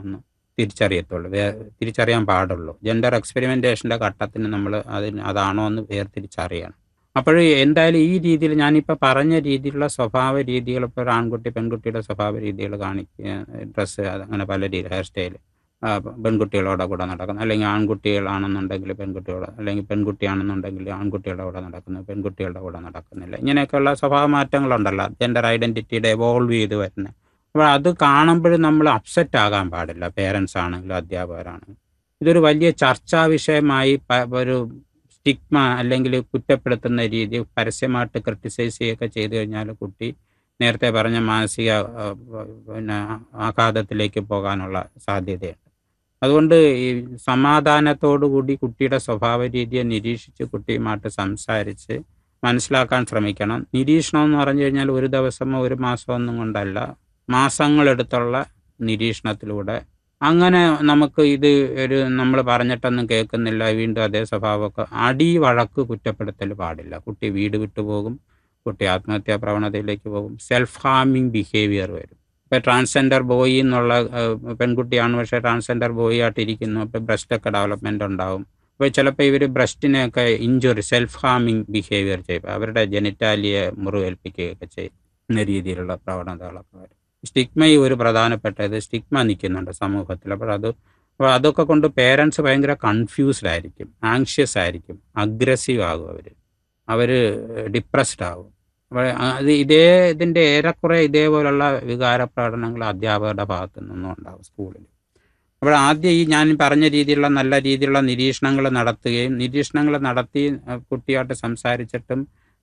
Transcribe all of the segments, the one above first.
ആണെന്ന് തിരിച്ചറിയത്തുള്ളൂ വേ തിരിച്ചറിയാൻ പാടുള്ളൂ ജെൻഡർ എക്സ്പെരിമെൻറ്റേഷൻ്റെ ഘട്ടത്തിന് നമ്മൾ അതിന് അതാണോ എന്ന് വേർതിരിച്ചറിയണം അപ്പോൾ എന്തായാലും ഈ രീതിയിൽ ഞാനിപ്പോൾ പറഞ്ഞ രീതിയിലുള്ള സ്വഭാവ രീതികൾ ഇപ്പോൾ ഒരു ആൺകുട്ടി പെൺകുട്ടിയുടെ സ്വഭാവ രീതികൾ കാണിക്കുക ഡ്രസ്സ് അങ്ങനെ പല രീതി ഹെയർ സ്റ്റൈൽ പെൺകുട്ടികളോടെ കൂടെ നടക്കുന്നത് അല്ലെങ്കിൽ ആൺകുട്ടികളാണെന്നുണ്ടെങ്കിൽ പെൺകുട്ടികളോട് അല്ലെങ്കിൽ പെൺകുട്ടിയാണെന്നുണ്ടെങ്കിൽ ആൺകുട്ടികളുടെ കൂടെ നടക്കുന്നു പെൺകുട്ടികളുടെ കൂടെ നടക്കുന്നില്ല ഇങ്ങനെയൊക്കെയുള്ള സ്വഭാവ മാറ്റങ്ങളുണ്ടല്ലോ ജെൻഡർ ഐഡൻറ്റിറ്റിയുടെ എവോൾവ് ചെയ്ത് വരുന്നത് അപ്പോൾ അത് കാണുമ്പോൾ നമ്മൾ അപ്സെറ്റ് ആകാൻ പാടില്ല പേരൻസ് ആണെങ്കിലും അധ്യാപകരാണെങ്കിലും ഇതൊരു വലിയ ചർച്ചാ വിഷയമായി പ- ഒരു സ്റ്റിഗ്മ അല്ലെങ്കിൽ കുറ്റപ്പെടുത്തുന്ന രീതി പരസ്യമായിട്ട് ക്രിട്ടിസൈസ് ചെയ്യുകയൊക്കെ ചെയ്തു കഴിഞ്ഞാൽ കുട്ടി നേരത്തെ പറഞ്ഞ മാനസിക ആ, പിന്നെ ആഘാതത്തിലേക്ക് പോകാനുള്ള സാധ്യതയുണ്ട് അതുകൊണ്ട് ഈ സമാധാനത്തോടു കൂടി കുട്ടിയുടെ സ്വഭാവ രീതിയെ നിരീക്ഷിച്ച് കുട്ടിയുമായിട്ട് സംസാരിച്ച് മനസ്സിലാക്കാൻ ശ്രമിക്കണം നിരീക്ഷണം എന്ന് പറഞ്ഞു കഴിഞ്ഞാൽ ഒരു ദിവസമോ ഒരു മാസമോ ഒന്നും കൊണ്ടല്ല മാസങ്ങളെടുത്തുള്ള നിരീക്ഷണത്തിലൂടെ അങ്ങനെ നമുക്ക് ഇത് ഒരു നമ്മൾ പറഞ്ഞിട്ടൊന്നും കേൾക്കുന്നില്ല വീണ്ടും അതേ സ്വഭാവമൊക്കെ അടി വഴക്ക് കുറ്റപ്പെടുത്തൽ പാടില്ല കുട്ടി വീട് വിട്ടു പോകും കുട്ടി ആത്മഹത്യാ പ്രവണതയിലേക്ക് പോകും സെൽഫ് ഹാമിങ് ബിഹേവിയർ വരും ഇപ്പോൾ ട്രാൻസ്ജെൻഡർ ബോയ് എന്നുള്ള ഏഹ്, പെൺകുട്ടിയാണ് പക്ഷേ ട്രാൻസ്ജെൻഡർ ബോയ് ആയിട്ടിരിക്കുന്നു അപ്പോൾ ബ്രസ്റ്റൊക്കെ ഡെവലപ്മെൻ്റ് ഉണ്ടാവും അപ്പോൾ ചിലപ്പോൾ ഇവർ ബ്രസ്റ്റിനെയൊക്കെ ഇഞ്ചുറി സെൽഫ് ഹാമിങ് ബിഹേവിയർ ചെയ്യും അവരുടെ ജനിറ്റാലിയെ മുറിവേൽപ്പിക്കുകയൊക്കെ ചെയ്യുന്ന രീതിയിലുള്ള പ്രവണതകളൊക്കെ വരും സ്റ്റിഗ്മയും ഒരു പ്രധാനപ്പെട്ടത് സ്റ്റിഗ്മ നിൽക്കുന്നുണ്ട് സമൂഹത്തിൽ അപ്പോൾ അത് അപ്പോൾ അതൊക്കെ കൊണ്ട് പേരൻസ് ഭയങ്കര കൺഫ്യൂസ്ഡ് ആയിരിക്കും ആങ്ഷ്യസ് ആയിരിക്കും അഗ്രസീവ് ആകും അവർ അവർ ഡിപ്രസ്ഡ് ആകും അപ്പോൾ അത് ഇതേ ഇതിൻ്റെ ഏറെക്കുറെ ഇതേപോലുള്ള വികാര പ്രകടനങ്ങൾ അധ്യാപകരുടെ ഭാഗത്തു നിന്നും ഉണ്ടാകും സ്കൂളിൽ അപ്പോൾ ആദ്യം ഈ ഞാൻ പറഞ്ഞ രീതിയിലുള്ള നല്ല രീതിയിലുള്ള നിരീക്ഷണങ്ങൾ നടത്തുകയും നിരീക്ഷണങ്ങൾ നടത്തി അഹ് കുട്ടിയായിട്ട് സംസാരിച്ചിട്ടും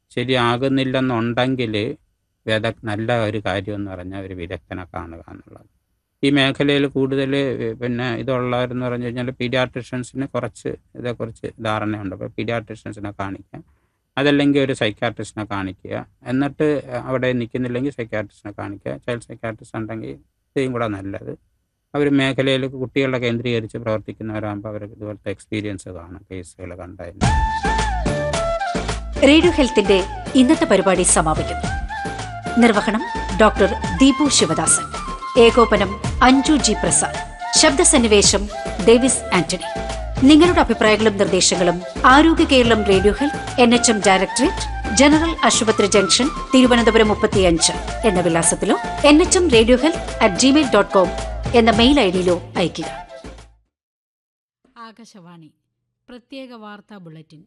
ശരിയാകുന്നില്ലെന്നുണ്ടെങ്കിൽ വിദ നല്ല ഒരു കാര്യം എന്ന് പറഞ്ഞാൽ ഒരു വിദഗ്ധനെ കാണുക എന്നുള്ളത് ഈ മേഖലയിൽ കൂടുതൽ പിന്നെ ഇതുള്ളവരെന്ന് പറഞ്ഞു കഴിഞ്ഞാൽ പീഡിയാട്രിഷ്യൻസിന് കുറച്ച് ഇതേക്കുറിച്ച് ധാരണയുണ്ട് അപ്പോൾ പീഡിയാട്രിഷ്യൻസിനെ കാണിക്കുക അതല്ലെങ്കിൽ ഒരു സൈക്കാട്രിസ്റ്റിനെ കാണിക്കുക എന്നിട്ട് അവിടെ നിൽക്കുന്നില്ലെങ്കിൽ സൈക്കാട്രിസ്റ്റിനെ കാണിക്കുക ചൈൽഡ് സൈക്കാട്രിസ്റ്റ് ഉണ്ടെങ്കിൽ ഇത്രയും കൂടെ നല്ലത് അവർ മേഖലയിൽ കുട്ടികളെ കേന്ദ്രീകരിച്ച് പ്രവർത്തിക്കുന്നവരാകുമ്പോൾ അവർക്ക് ഇതുപോലത്തെ എക്സ്പീരിയൻസ് കാണും കേസുകൾ കണ്ടതിന് റേഡിയോ ഹെൽത്തിന്റെ ഇന്നത്തെ പരിപാടി സമാപിക്കുന്നു നിർവഹണം ഡോക്ടർ ദീപു ശിവദാസൻ ഏകോപനം അഞ്ജു ജി പ്രസാദ് ശബ്ദസന്നിവേശം ഡേവിസ് ആന്റണി നിങ്ങളുടെ അഭിപ്രായങ്ങളും നിർദ്ദേശങ്ങളും Arogya Keralam radio health N H M directorate general ആശുപത്രി ജംഗ്ഷൻ തിരുവനന്തപുരം മുപ്പത്തിയഞ്ച് എന്ന വിലാസത്തിലോ N H M radio health at Gmail dot com എന്ന മെയിൽ ഐ ഡിയിലോ അയയ്ക്കുക ആകാശവാണി പ്രത്യേക വാർത്താ ബുള്ളറ്റിൻ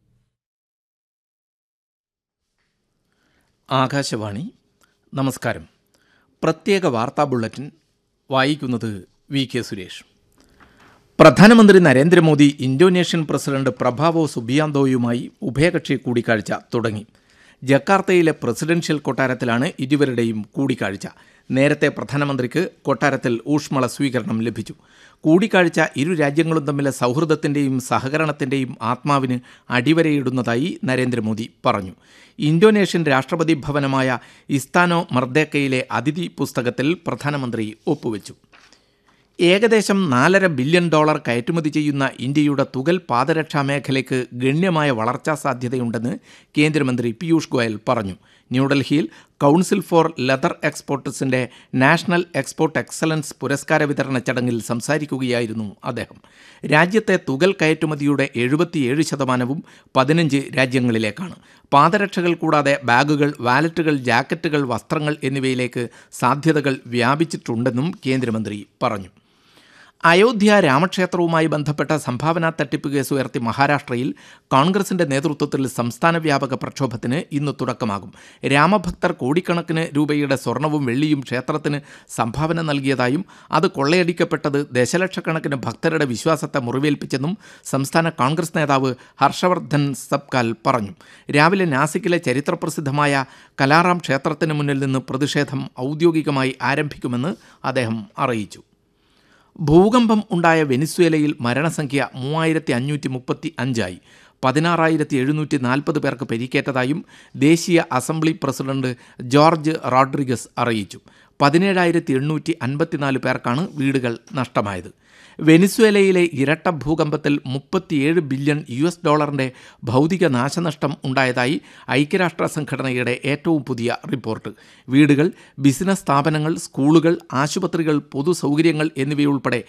ആകാശവാണി നമസ്കാരം പ്രത്യേക വാർത്താ ബുള്ളറ്റിൻ വായിക്കുന്നത് വി കെ സുരേഷ് പ്രധാനമന്ത്രി നരേന്ദ്രമോദി ഇന്തോനേഷ്യൻ പ്രസിഡന്റ് പ്രഭാവോ സുബിയാന്തോയുമായി ഉഭയകക്ഷി കൂടിക്കാഴ്ച തുടങ്ങി ജക്കാർത്തയിലെ പ്രസിഡൻഷ്യൽ കൊട്ടാരത്തിലാണ് ഇരുവരുടെയും കൂടിക്കാഴ്ച നേരത്തെ പ്രധാനമന്ത്രിക്ക് കൊട്ടാരത്തിൽ ഊഷ്മള സ്വീകരണം ലഭിച്ചു കൂടിക്കാഴ്ച ഇരു രാജ്യങ്ങളും തമ്മിലെ സൗഹൃദത്തിൻ്റെയും സഹകരണത്തിൻ്റെയും ആത്മാവിന് അടിവരയിടുന്നതായി നരേന്ദ്രമോദി പറഞ്ഞു ഇന്തോനേഷ്യൻ രാഷ്ട്രപതി ഭവനമായ ഇസ്താനോ മർദ്ദേക്കയിലെ അതിഥി പുസ്തകത്തിൽ പ്രധാനമന്ത്രി ഒപ്പുവെച്ചു ഏകദേശം നാലര ബില്യൺ ഡോളർ കയറ്റുമതി ചെയ്യുന്ന ഇന്ത്യയുടെ തുകൽ പാദരക്ഷാ മേഖലയ്ക്ക് ഗണ്യമായ വളർച്ചാ സാധ്യതയുണ്ടെന്ന് കേന്ദ്രമന്ത്രി പീയൂഷ് ഗോയൽ പറഞ്ഞു ന്യൂഡൽഹിയിൽ കൗൺസിൽ ഫോർ ലെതർ എക്സ്പോർട്ടേഴ്സിന്റെ നാഷണൽ എക്സ്പോർട്ട് എക്സലൻസ് പുരസ്കാര വിതരണ ചടങ്ങിൽ സംസാരിക്കുകയായിരുന്നു അദ്ദേഹം രാജ്യത്തെ തുകൽ കയറ്റുമതിയുടെ എഴുപത്തിയേഴ് ശതമാനവും പതിനഞ്ച് രാജ്യങ്ങളിലേക്കാണ് പാദരക്ഷകൾ കൂടാതെ ബാഗുകൾ വാലറ്റുകൾ ജാക്കറ്റുകൾ വസ്ത്രങ്ങൾ എന്നിവയിലേക്ക് സാധ്യതകൾ വ്യാപിച്ചിട്ടുണ്ടെന്നും കേന്ദ്രമന്ത്രി പറഞ്ഞു അയോധ്യ രാമക്ഷേത്രവുമായി ബന്ധപ്പെട്ട സംഭാവനാ തട്ടിപ്പ് കേസ് ഉയർത്തി മഹാരാഷ്ട്രയിൽ കോൺഗ്രസിന്റെ നേതൃത്വത്തിൽ സംസ്ഥാന വ്യാപക പ്രക്ഷോഭത്തിന് ഇന്ന് തുടക്കമാകും രാമഭക്തർ കോടിക്കണക്കിന് രൂപയുടെ സ്വർണവും വെള്ളിയും ക്ഷേത്രത്തിന് സംഭാവന നൽകിയതായും അത് കൊള്ളയടിക്കപ്പെട്ടത് ദശലക്ഷക്കണക്കിന് ഭക്തരുടെ വിശ്വാസത്തെ മുറിവേൽപ്പിച്ചെന്നും സംസ്ഥാന കോൺഗ്രസ് നേതാവ് ഹർഷവർദ്ധൻ സബ്കാൽ പറഞ്ഞു രാവിലെ നാസിക്കിലെ ചരിത്രപ്രസിദ്ധമായ കലാറാം ക്ഷേത്രത്തിന് മുന്നിൽ നിന്ന് പ്രതിഷേധം ഔദ്യോഗികമായി ആരംഭിക്കുമെന്ന് അദ്ദേഹം അറിയിച്ചു ഭൂകമ്പം ഉണ്ടായ വെനിസ്വേലയിൽ മരണസംഖ്യ മൂവായിരത്തി അഞ്ഞൂറ്റി മുപ്പത്തി അഞ്ചായി പതിനാറായിരത്തി എഴുന്നൂറ്റി നാൽപ്പത് പേർക്ക് പരിക്കേറ്റതായും ദേശീയ അസംബ്ലി പ്രസിഡന്റ് ജോർജ് റോഡ്രിഗസ് അറിയിച്ചു പതിനേഴായിരത്തി എണ്ണൂറ്റി അൻപത്തിനാല് പേർക്കാണ് വീടുകൾ നഷ്ടമായത് വെനിസ്വേലയിലെ ഇരട്ട ഭൂകമ്പത്തിൽ മുപ്പത്തിയേഴ് ബില്യൺ യു എസ് ഡോളറിൻ്റെ ഭൗതിക നാശനഷ്ടം ഉണ്ടായതായി ഐക്യരാഷ്ട്ര സംഘടനയുടെ ഏറ്റവും പുതിയ റിപ്പോർട്ട് വീടുകൾ ബിസിനസ് സ്ഥാപനങ്ങൾ സ്കൂളുകൾ ആശുപത്രികൾ പൊതു സൗകര്യങ്ങൾ എന്നിവയുൾപ്പെടെ